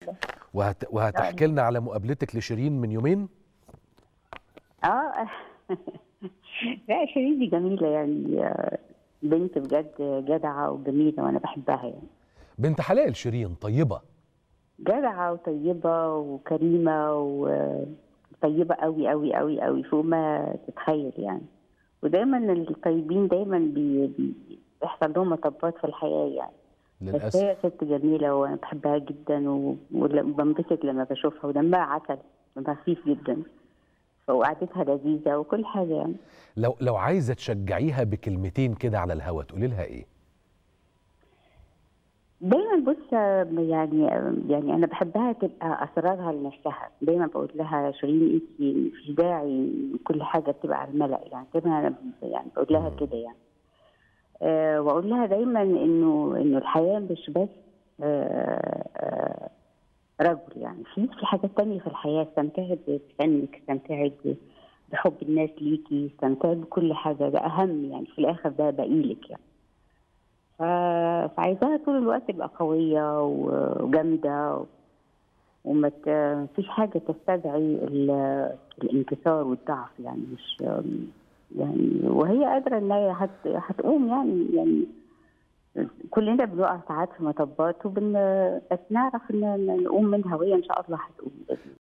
وهت... وهتحكي لنا على مقابلتك لشيرين من يومين اه لا شيرين دي جميله يعني آه، بنت بجد جدعه وجميله وانا بحبها يعني بنت حلال شيرين طيبه جدعه وطيبه وكريمه وطيبه قوي قوي قوي قوي فوق ما تتخيل يعني ودايما الطيبين دايما بي... بي... بيحصل لهم مطبات في الحياه يعني بس للاسف هي ست جميله وانا بحبها جدا و- وبنبسط لما بشوفها ودمها عسل دمها خفيف جدا وقعدتها لذيذه وكل حاجه يعني لو لو عايزه تشجعيها بكلمتين كده على الهوا تقولي لها ايه دايما بص آه، يعني يعني انا بحبها تبقى اسرارها لنفسها دايما بقول لها شيرين انت مفيش داعي كل حاجه بتبقى على الملأ يعني دايما انا ب- يعني بقول لها مم. كده يعني أه واقول لها دايما انه انه الحياه مش بس أه أه رجل يعني في في حاجات تانية في الحياه استمتعي بفنك استمتعي ب- بحب الناس ليكي استمتعي بكل حاجه ده اهم يعني في الاخر ده باقيلك يعني ف- فعايزاها طول الوقت تبقى قوية و- وجامدة و- وما ت- مفيش حاجة تستدعي ال- الانكسار والضعف يعني مش يعني وهي قادرة إن هي هت- هتقوم يعني يعني كلنا بنقع ساعات في مطبات وبن بس نعرف إن إن نقوم منها وهي إن شاء الله هتقوم بإذن الله